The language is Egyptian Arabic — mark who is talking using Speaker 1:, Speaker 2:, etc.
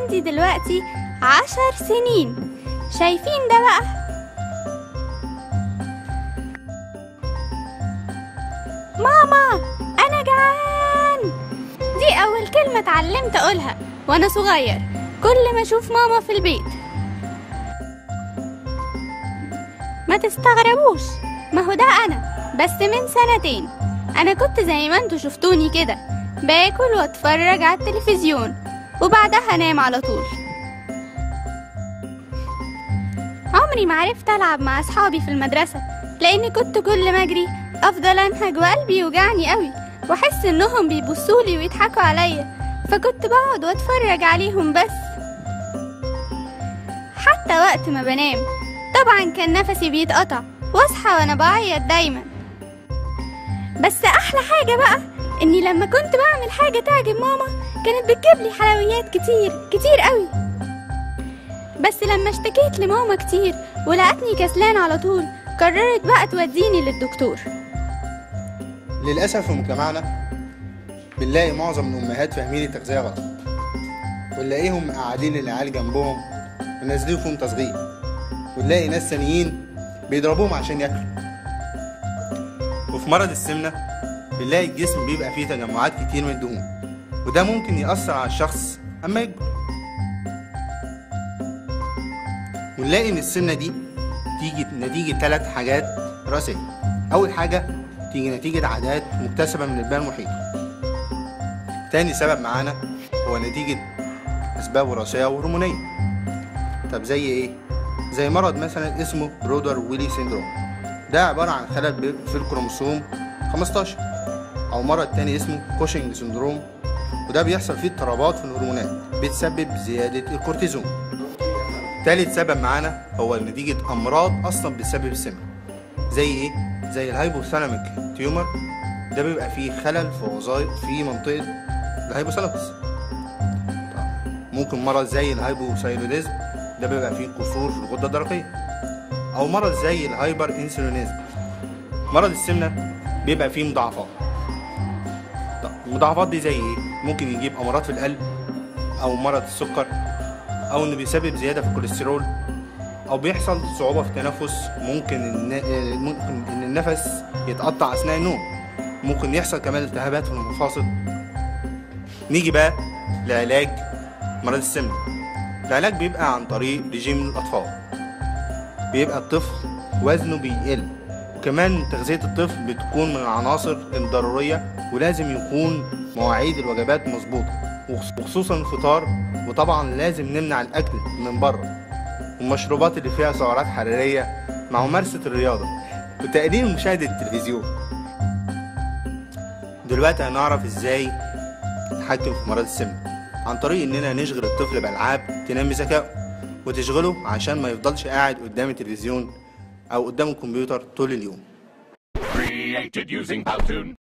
Speaker 1: عندي دلوقتي عشر سنين شايفين ده بقى ماما انا جعان دي اول كلمة اتعلمت اقولها وانا صغير كل ما اشوف ماما في البيت ما تستغربوش ما هو ده انا بس من سنتين انا كنت زي ما انتوا شفتوني كده باكل واتفرج على التلفزيون وبعدها انام على طول عمري ما عرفت العب مع اصحابي في المدرسه لاني كنت كل ما اجري افضل انهج وقلبي يوجعني قوي واحس انهم بيبصولي ويضحكوا عليا فكنت بقعد واتفرج عليهم بس حتى وقت ما بنام طبعا كان نفسي بيتقطع واصحى وانا بعيط دايما بس احلى حاجه بقى اني لما كنت بعمل حاجه تعجب ماما كانت بتجيب لي حلويات كتير كتير قوي بس لما اشتكيت لماما كتير ولقتني كسلان على طول قررت بقى توديني للدكتور
Speaker 2: للأسف في مجتمعنا بنلاقي معظم الأمهات فاهمين التغذية غلط ونلاقيهم قاعدين العيال جنبهم ونازلين فيهم تصغير ونلاقي ناس تانيين بيضربوهم عشان ياكلوا وفي مرض السمنة بنلاقي الجسم بيبقى فيه تجمعات كتير من الدهون وده ممكن يأثر على الشخص أما يكبر ونلاقي إن السمنة دي تيجي نتيجة ثلاث حاجات رئيسية أول حاجة تيجي نتيجة عادات مكتسبة من البيئة المحيطة تاني سبب معانا هو نتيجة أسباب وراثية وهرمونية طب زي إيه؟ زي مرض مثلا اسمه برودر ويلي سيندروم ده عبارة عن خلل بي- في الكروموسوم 15 أو مرض تاني اسمه كوشنج سيندروم وده بيحصل فيه اضطرابات في الهرمونات بتسبب زيادة الكورتيزون تالت سبب معانا هو نتيجة أمراض أصلا بتسبب السمنة زي إيه؟ زي الهايبوثالاميك تيومر ده بيبقى فيه خلل في وظائف في منطقة الهايبوثالاموس طب ممكن مرض زي الهايبوثايروديزم ده بيبقى فيه قصور في الغدة الدرقية أو مرض زي الهايبر انسولينيزم مرض السمنة بيبقى فيه مضاعفات طب المضاعفات دي زي ايه؟ ممكن يجيب أمراض في القلب أو مرض السكر أو إنه بيسبب زيادة في الكوليسترول أو بيحصل صعوبة في التنفس ممكن الن... آه، ممكن إن النفس يتقطع أثناء النوم ممكن يحصل كمان التهابات في المفاصل نيجي بقى لعلاج مرض السمنة العلاج بيبقى عن طريق رجيم الأطفال بيبقى الطفل وزنه بيقل وكمان تغذية الطفل بتكون من العناصر الضرورية ولازم يكون مواعيد الوجبات مظبوطة وخص- وخصوصا الفطار وطبعا لازم نمنع الأكل من بره والمشروبات اللي فيها سعرات حرارية مع ممارسة الرياضة وتقليل مشاهدة التلفزيون دلوقتي هنعرف ازاي نتحكم في مرض السمنة عن طريق اننا نشغل الطفل بألعاب تنمي ذكائه وتشغله عشان ما يفضلش قاعد قدام التلفزيون او قدام الكمبيوتر طول اليوم
Speaker 3: Created using Powtoon.